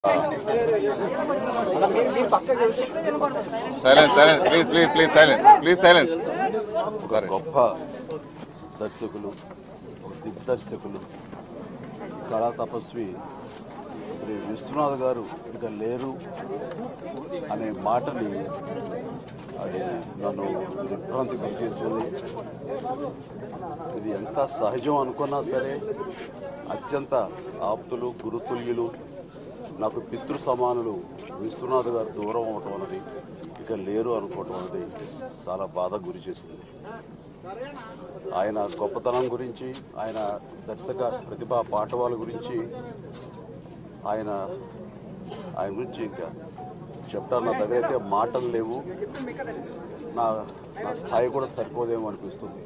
silence silence please please please silence please silence సరే గొప్ప దర్శకులు ఒక దిగ్దర్శకులు కళా తపస్వి శ్రీ విశ్వనాథ్ గారు ఇక లేరు అనే మాటని అది నన్ను దిగ్భ్రాంతి గురి చేసింది ఇది ఎంత సహజం అనుకున్నా సరే అత్యంత ఆప్తులు గురుతుల్యులు నాకు పితృ సమానులు విశ్వనాథ్ గారు దూరం అవటం అన్నది ఇక లేరు అనుకోవటం అనేది చాలా బాధ గురి చేసింది ఆయన గొప్పతనం గురించి ఆయన దర్శక ప్రతిభా పాఠవాల గురించి ఆయన ఆయన గురించి ఇంకా చెప్పడానికి నా దగ్గర అయితే మాటలు లేవు నా నా స్థాయి కూడా సరిపోదేమో అనిపిస్తుంది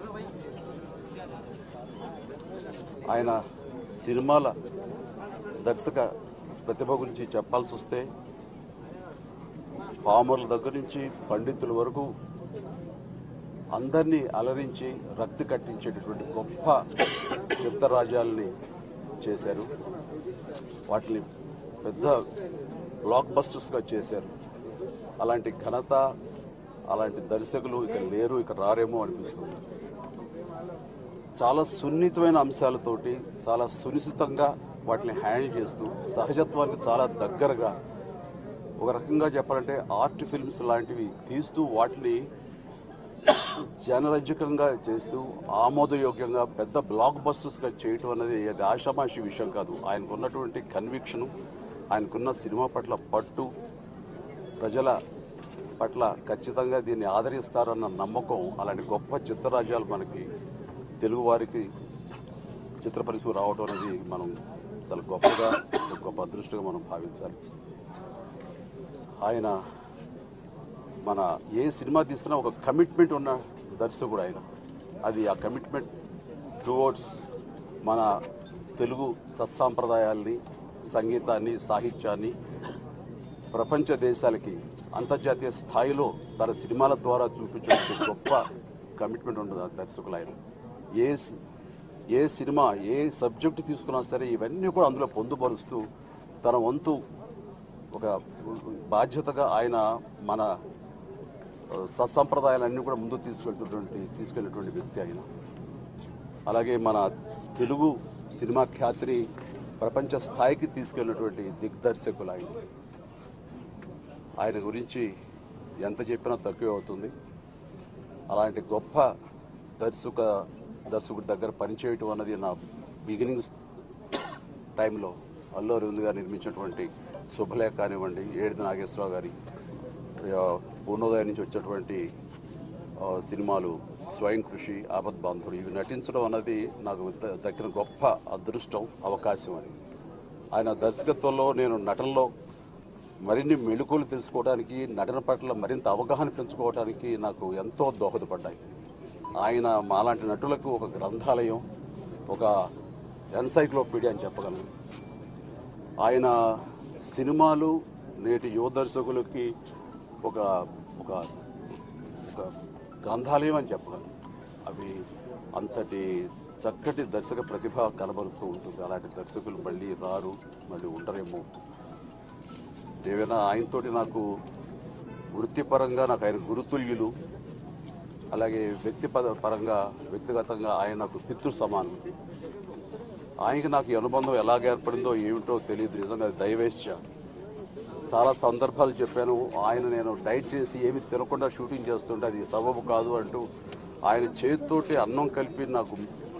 ఆయన సినిమాల దర్శక ప్రతిభ గురించి చెప్పాల్సి వస్తే పామర్ల దగ్గర నుంచి పండితుల వరకు అందరినీ అలరించి రక్తి కట్టించేటటువంటి గొప్ప చిత్తరాజ్యాలని చేశారు వాటిని పెద్ద బ్లాక్ బస్టర్స్గా చేశారు అలాంటి ఘనత అలాంటి దర్శకులు ఇక లేరు ఇక రారేమో అనిపిస్తుంది చాలా సున్నితమైన అంశాలతోటి చాలా సునిశ్చితంగా వాటిని హ్యాండిల్ చేస్తూ సహజత్వానికి చాలా దగ్గరగా ఒక రకంగా చెప్పాలంటే ఆర్ట్ ఫిల్మ్స్ లాంటివి తీస్తూ వాటిని జనరంజకంగా చేస్తూ ఆమోదయోగ్యంగా పెద్ద బ్లాక్ బస్టర్స్గా చేయటం అనేది అది ఆషామాషి విషయం కాదు ఆయనకున్నటువంటి కన్విక్షను ఆయనకున్న సినిమా పట్ల పట్టు ప్రజల పట్ల ఖచ్చితంగా దీన్ని ఆదరిస్తారన్న నమ్మకం అలాంటి గొప్ప చిత్రరాజ్యాలు మనకి తెలుగు వారికి చిత్ర పరిశ్రమ రావటం అనేది మనం చాలా గొప్పగా ఒక గొప్ప అదృష్టంగా మనం భావించాలి ఆయన మన ఏ సినిమా తీసినా ఒక కమిట్మెంట్ ఉన్న దర్శకుడు ఆయన అది ఆ కమిట్మెంట్ టువర్డ్స్ మన తెలుగు సత్సాంప్రదాయాల్ని సంగీతాన్ని సాహిత్యాన్ని ప్రపంచ దేశాలకి అంతర్జాతీయ స్థాయిలో తన సినిమాల ద్వారా చూపించే గొప్ప కమిట్మెంట్ ఉంటుంది ఆ దర్శకులు ఆయన ఏ సి- ఏ సినిమా ఏ సబ్జెక్ట్ తీసుకున్నా సరే ఇవన్నీ కూడా అందులో పొందుపరుస్తూ తన వంతు ఒక బాధ్యతగా ఆయన మన ఆ, సత్సంప్రదాయాలన్నీ కూడా ముందుకు తీసుకెళ్తున్నటువంటి తీసుకెళ్ళినటువంటి వ్యక్తి ఆయన అలాగే మన తెలుగు సినిమా ఖ్యాతిని ప్రపంచ స్థాయికి తీసుకెళ్ళినటువంటి దిగ్దర్శకులు ఆయన ఆయన గురించి ఎంత చెప్పినా తక్కువే అవుతుంది అలాంటి గొప్ప దర్శక దర్శకుడి దగ్గర పనిచేయటం అన్నది నా బిగినింగ్స్ టైంలో అల్లు అరవింద్ గారు నిర్మించినటువంటి శుభలేఖ కానివ్వండి ఏడిది నాగేశ్వరరావు గారి ఆ, పూర్ణోదయం నుంచి వచ్చేటువంటి ఆ, సినిమాలు స్వయం కృషి ఆపద్ బాంధుడు ఇవి నటించడం అన్నది నాకు ద- దక్కిన గొప్ప అదృష్టం అవకాశం అని ఆయన దర్శకత్వంలో నేను నటనలో మరిన్ని మెళుకులు తెలుసుకోవడానికి నటన పట్ల మరింత అవగాహన పెంచుకోవడానికి నాకు ఎంతో దోహదపడ్డాయి ఆయన మాలాంటి నటులకు ఒక గ్రంథాలయం ఒక ఎన్సైక్లోపీడియా అని చెప్పగలను ఆయన సినిమాలు నేటి యువ దర్శకులకి ఒక ఒక ఒక గ్రంథాలయం అని చెప్పగలను అవి అంతటి చక్కటి దర్శక ప్రతిభ కనబరుస్తూ ఉంటుంది అలాంటి దర్శకులు మళ్ళీ రారు మళ్ళీ ఉండరేమో ఏవైనా ఆయనతోటి నాకు వృత్తిపరంగా నాకు ఆయన గురుతుల్యులు అలాగే వ్యక్తి పరంగా వ్యక్తిగతంగా ఆయన నాకు పితృ సమానం ఆయనకి నాకు ఈ అనుబంధం ఎలాగ ఏర్పడిందో ఏమిటో తెలియదు నిజంగా అది దైవేచ్ఛ చాలా సందర్భాలు చెప్పాను ఆయన నేను డైట్ చేసి ఏమి తినకుండా షూటింగ్ చేస్తుంటే అది సబబు కాదు అంటూ ఆయన చేతితోటి అన్నం కలిపి నాకు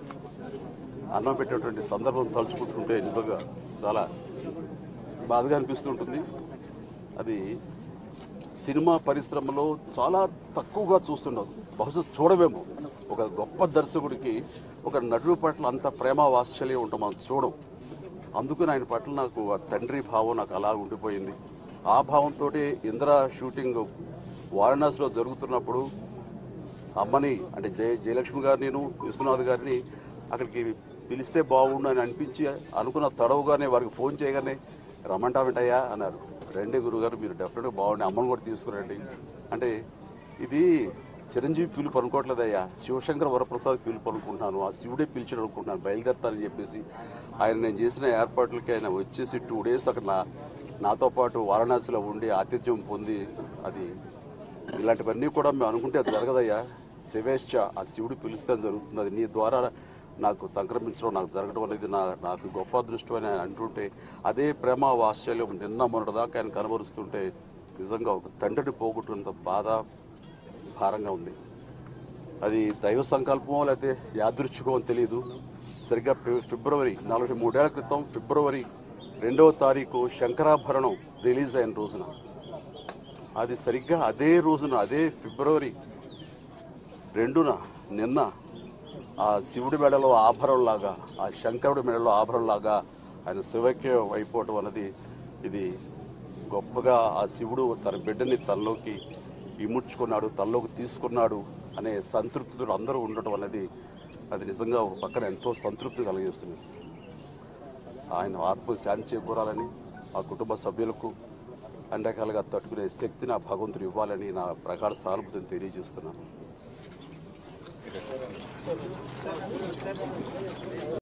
అన్నం పెట్టేటువంటి సందర్భం తలుచుకుంటుంటే నిజంగా చాలా బాధగా అనిపిస్తుంటుంది అది సినిమా పరిశ్రమలో చాలా తక్కువగా చూస్తున్నాం బహుశా చూడమేమో ఒక గొప్ప దర్శకుడికి ఒక నటుడి పట్ల అంత ప్రేమ వాత్సల్యం ఉంటాం మనం చూడం అందుకని ఆయన పట్ల నాకు ఆ తండ్రి భావం నాకు అలా ఉండిపోయింది ఆ భావంతో ఇందిరా షూటింగ్ వారణాసిలో జరుగుతున్నప్పుడు అమ్మని అంటే జయ జయలక్ష్మి గారిని విశ్వనాథ్ గారిని అక్కడికి పిలిస్తే బాగుండు అని అనిపించి అనుకున్న తడవుగానే వారికి ఫోన్ చేయగానే రమ్మంటావిటయ్యా అన్నారు రండి గురుగారు మీరు డెఫినెట్గా బాగుండి అమ్మని కూడా తీసుకురండి అంటే ఇది చిరంజీవి పిలుపు అనుకోవట్లేదయ్యా శివశంకర వరప్రసాద్ పిలుపు అనుకుంటున్నాను ఆ శివుడే పిలిచాడు అనుకుంటున్నాను బయలుదేరతానని చెప్పేసి ఆయన నేను చేసిన ఏర్పాట్లకి ఆయన వచ్చేసి టూ డేస్ అక్కడ నా నాతో పాటు వారణాసిలో ఉండి ఆతిథ్యం పొంది అది ఇలాంటివన్నీ కూడా మేము అనుకుంటే అది జరగదయ్యా శివేశ్చ ఆ శివుడు పిలిస్తే జరుగుతుంది అది నీ ద్వారా నాకు సంక్రమించడం నాకు జరగడం అనేది నా నాకు గొప్ప అదృష్టం అని ఆయన అంటుంటే అదే ప్రేమ వాత్సల్యం నిన్న మొన్నటిదాకా ఆయన కనబరుస్తుంటే నిజంగా ఒక తండ్రిని పోగొట్టుకున్నంత బాధ భారంగా ఉంది అది దైవ సంకల్పమో లేకపోతే యాదృచ్ఛికమో తెలియదు సరిగ్గా ఫి- ఫిబ్రవరి నలభై మూడేళ్ల క్రితం ఫిబ్రవరి రెండవ తారీఖు శంకరాభరణం రిలీజ్ అయిన రోజున అది సరిగ్గా అదే రోజున అదే ఫిబ్రవరి రెండున నిన్న ఆ శివుడి మెడలో ఆభరణలాగా ఆ శంకరుడి మెడలో ఆభరణలాగా ఆయన శివైక్యం అయిపోవటం అన్నది ఇది గొప్పగా ఆ శివుడు తన బిడ్డని తనలోకి ఇముడ్చుకున్నాడు తనలోకి తీసుకున్నాడు అనే సంతృప్తితో అందరూ ఉండటం అనేది అది నిజంగా ఒక పక్కన ఎంతో సంతృప్తి కలిగిస్తుంది ఆయన ఆత్మ శాంతి చేకూరాలని ఆ కుటుంబ సభ్యులకు అన్ని రకాలుగా తట్టుకునే శక్తిని ఆ భగవంతుడు ఇవ్వాలని నా ప్రగాఢ సానుభూతిని తెలియజేస్తున్నాను